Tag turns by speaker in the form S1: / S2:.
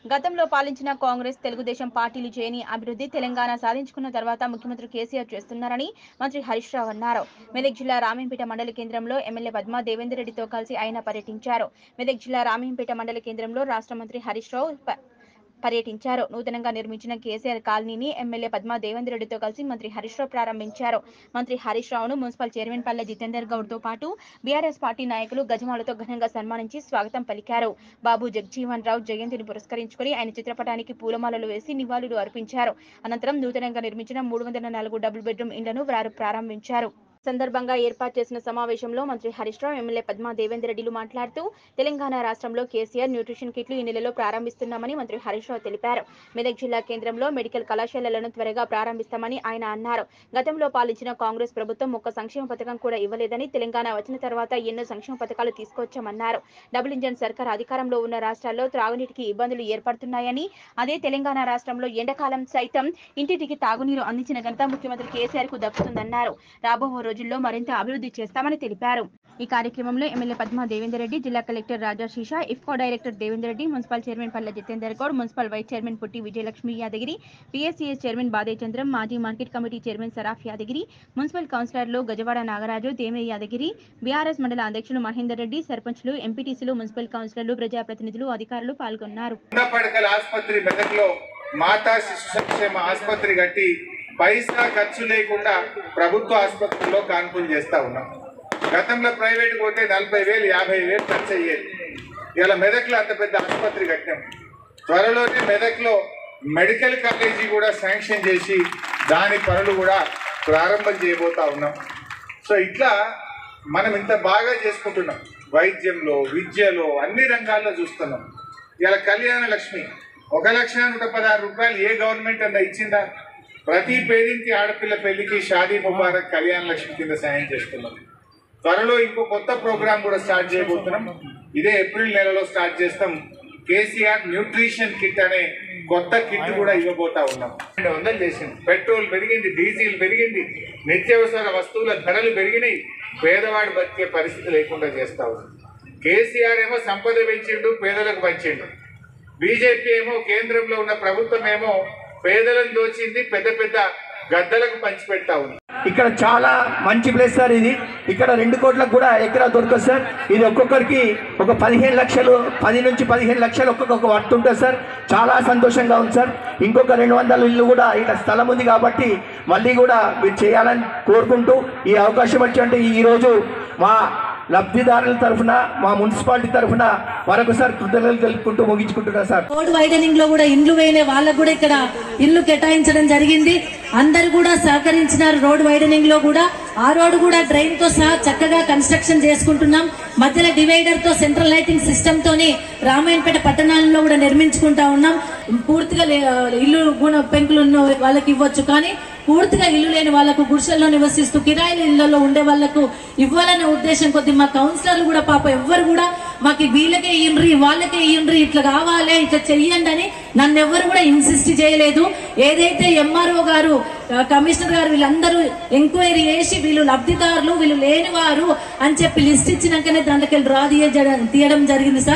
S1: గతంలో పాలించిన కాంగ్రెస్ తెలుగుదేశం పార్టీలు చేయని అభివృద్ధి తెలంగాణ సాధించుకున్న తర్వాత ముఖ్యమంత్రి కేసీఆర్ చేస్తున్నారని మంత్రి హరీష్ రావు అన్నారు మెదక్ జిల్లా రామేంపేట మండల కేంద్రంలో ఎమ్మెల్యే పద్మా దేవేందర్ రెడ్డితో కలిసి ఆయన పర్యటించారు మెదక్ జిల్లా రామేంపేట మండల కేంద్రంలో రాష్ట్ర మంత్రి హరీష్ రావు ప- పర్యటించారు నూతనంగా నిర్మించిన కేసీఆర్ కాలనీని ఎమ్మెల్యే పద్మా దేవేందర్ రెడ్డితో కలిసి మంత్రి హరీష్ రావు ప్రారంభించారు మంత్రి హరీష్ రావును మున్సిపల్ చైర్మన్ పల్లె జితేందర్ గౌడ్ తో పాటు బీఆర్ఎస్ పార్టీ నాయకులు గజమాలతో ఘనంగా సన్మానించి స్వాగతం పలికారు బాబు జగజీవన్ రావు జయంతిని పురస్కరించుకుని ఆయన చిత్రపటానికి పూలమాలలు వేసి నివాళులు అర్పించారు అనంతరం నూతనంగా నిర్మించిన మూడు వందల నాలుగు డబుల్ బెడ్రూమ్ ఇళ్లను వారు ప్రారంభించారు సందర్భంగా ఏర్పాటు చేసిన సమావేశంలో మంత్రి హరీష్ రావు ఎమ్మెల్యే పద్మా దేవేందర్ రెడ్డిలు మాట్లాడుతూ తెలంగాణ రాష్ట్రంలో కేసీఆర్ న్యూట్రిషన్ కిట్లు ఈ నెలలో ప్రారంభిస్తున్నామని మంత్రి హరీష్ రావు తెలిపారు మెదక్ జిల్లా కేంద్రంలో మెడికల్ కళాశాలలను త్వరగా ప్రారంభిస్తామని ఆయన అన్నారు గతంలో పాలించిన కాంగ్రెస్ ప్రభుత్వం ఒక్క సంక్షేమ పథకం కూడా ఇవ్వలేదని తెలంగాణ వచ్చిన తర్వాత ఎన్నో సంక్షేమ పథకాలు తీసుకొచ్చామన్నారు డబుల్ ఇంజన్ సర్కార్ అధికారంలో ఉన్న రాష్ట్రాల్లో త్రాగునీటికి ఇబ్బందులు ఏర్పడుతున్నాయని అదే తెలంగాణ రాష్ట్రంలో ఎండాకాలం సైతం ఇంటింటికి తాగునీరు అందించిన ఘనత ముఖ్యమంత్రి కేసీఆర్ కు దక్కుతుందన్నారు రాబో రోజుల్లో మరింత అభివృద్ధి చేస్తామని తెలిపారు ఈ కార్యక్రమంలో ఎమ్మెల్యే పద్మా దేవేందర్ రెడ్డి జిల్లా కలెక్టర్ రాజా శీషా IFFCO director Devender Reddy municipal chairman Palle Jitender Goud municipal vice chairman Putti Vijayalakshmi Yadagiri PSCS chairman Bade Chandram మాజీ market committee chairman Saraf Yadagiri municipal కౌన్సిలర్లు గజవాడ నాగరాజు దేమే యాదగిరి బీఆర్ఎస్ మండల అధ్యక్షులు మహేందర్ రెడ్డి సర్పంచ్లు ఎంపీటీసీలు మున్సిపల్ కౌన్సిలర్లు ప్రజాప్రతినిధులు అధికారులు పాల్గొన్నారు
S2: ఉన్న పడకల ఆసుపత్రి మెదక్లో మాతా శిశు సంక్షేమ ఆసుపత్రి కట్టి పైసా ఖర్చు లేకుండా ప్రభుత్వ ఆసుపత్రుల్లో కాన్పులు చేస్తా ఉన్నాం గతంలో ప్రైవేట్ పోతే నలభై వేలు యాభై వేలు ఖర్చు అయ్యేది ఇలా మెదక్లో అంత పెద్ద ఆసుపత్రి కట్టాం త్వరలోనే మెదక్లో మెడికల్ కాలేజీ కూడా శాంక్షన్ చేసి దాని పనులు కూడా ప్రారంభం చేయబోతా ఉన్నాం సో ఇట్లా మనం ఇంత బాగా చేసుకుంటున్నాం వైద్యంలో విద్యలో అన్ని రంగాల్లో చూస్తున్నాం ఇలా కళ్యాణ లక్ష్మి ఒక లక్ష నూట పదహారు రూపాయలు ఏ గవర్నమెంట్ అంత ఇచ్చిందా ప్రతి పేదింటి ఆడపిల్ల పెళ్లికి షాదీ ముబారక్ కళ్యాణ లక్ష్మి కింద సాయం చేస్తున్నాం త్వరలో ఇంకో కొత్త ప్రోగ్రామ్ కూడా స్టార్ట్ చేయబోతున్నాం ఇదే ఏప్రిల్ నెలలో స్టార్ట్ చేస్తాం కేసీఆర్ న్యూట్రిషన్ కిట్ అనే కొత్త కిట్ కూడా ఇవ్వబోతా ఉన్నాం రెండు వందలు చేసింది పెట్రోల్ పెరిగింది డీజిల్ పెరిగింది నిత్యావసర వస్తువుల ధరలు పెరిగినాయి పేదవాడు బతికే పరిస్థితి లేకుండా చేస్తా ఉన్నాం కేసీఆర్ ఏమో సంపద పెంచిండు పేదలకు పంచిండు బీజేపీ ఏమో కేంద్రంలో ఉన్న ప్రభుత్వం ఏమో పేదలను దోచింది పెద్ద పెద్ద గద్దలకు పంచిపెడతా ఉంది
S3: ఇక్కడ చాలా మంచి ప్లేస్ సార్ ఇది ఇక్కడ రెండు కోట్లకు కూడా ఎకరా దొరకదు సార్ ఇది ఒక్కొక్కరికి ఒక పదిహేను లక్షలు పది నుంచి పదిహేను లక్షలు ఒక్కొక్క వర్త్ ఉంటుంది సార్ చాలా సంతోషంగా ఉంది సార్ ఇంకొక రెండు వందల ఇల్లు కూడా ఇక్కడ స్థలం ఉంది కాబట్టి మళ్ళీ కూడా మీరు చేయాలని కోరుకుంటూ ఈ అవకాశం వచ్చి ఈరోజు మా లబ్ధిదారుల తరఫున మా మున్సిపాలిటీ తరఫున మరొకసారి కృతజ్ఞతలు తెలుపుకుంటూ ముగించుకుంటున్నా సార్
S4: రోడ్ వైడనింగ్ లో కూడా ఇండ్లు వేయలే వాళ్ళకు కూడా ఇక్కడ ఇల్లు కేటాయించడం జరిగింది అందరు కూడా సహకరించినారు రోడ్ వైడనింగ్ లో కూడా ఆ రోడ్ కూడా డ్రైన్ తో సహా చక్కగా కన్స్ట్రక్షన్ చేసుకుంటున్నాం మధ్యలో డివైడర్ తో సెంట్రల్ లైటింగ్ సిస్టమ్ తోని రామాయణపేట పట్టణాలలో కూడా నిర్మించుకుంటా ఉన్నాం పూర్తిగా లే- ఇల్లు గుణ పెంకులు ఉన్న వాళ్ళకి ఇవ్వచ్చు కానీ పూర్తిగా ఇల్లు లేని వాళ్ళకు గుడిసెల్లో నివసిస్తూ కిరాయిల ఇళ్లలో ఉండే వాళ్ళకు ఇవ్వాలనే ఉద్దేశం కొద్ది మా కౌన్సిలర్లు కూడా పాప ఎవ్వరు కూడా మాకు వీళ్ళకే ఇయ్యండ్రి వాళ్ళకే ఇయ్యండ్రి ఇట్లా కావాలి ఇట్లా చెయ్యండి అని నన్ను ఎవ్వరు కూడా ఇన్సిస్ట్ చేయలేదు ఏదైతే ఎంఆర్ఓ గారు ఆ, కమిషనర్ గారు వీళ్ళందరూ ఎంక్వైరీ చేసి వీళ్ళు లబ్ధిదారులు వీళ్ళు లేనివారు అని చెప్పి లిస్ట్ ఇచ్చినాకనే దాంట్లోకి డ్రా తీయడం తీయడం జరిగింది సార్